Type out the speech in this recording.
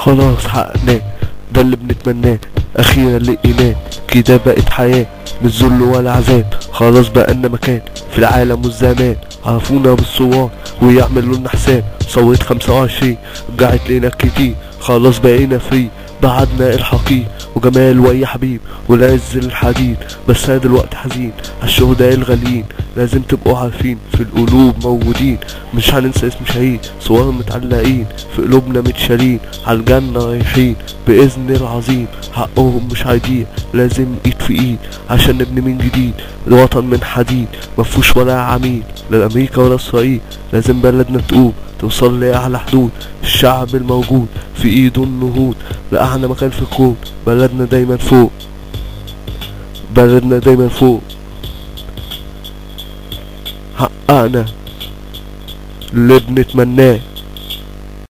خلاص حققناه ده اللي بنتمناه اخيرا لقيناه كده بقت حياة مش ذل ولا عذاب خلاص بقالنا مكان في العالم والزمان عرفونا بالصور ويعملوا لنا حساب صوت خمسة وعشرين رجعت لنا كتير خلاص بقينا فري بعدنا الحقير وجمال ويا حبيب والعز الحديد بس انا دلوقتي حزين عالشهداء الغاليين لازم تبقوا عارفين في القلوب موجودين مش هننسى اسم شهيد صور متعلقين في قلوبنا متشالين عالجنة رايحين بإذن العظيم حقهم مش هيضيع لازم ايد في ايد عشان نبني من جديد الوطن من حديد مفهوش ولا عميد لا امريكا ولا اسرائيل لازم بلدنا تقوم توصل لأعلى حدود الشعب الموجود في ايده النهوض لأعلى مكان في الكون بلدنا دايما فوق بلدنا دايما فوق حققنا اللي بنتمناه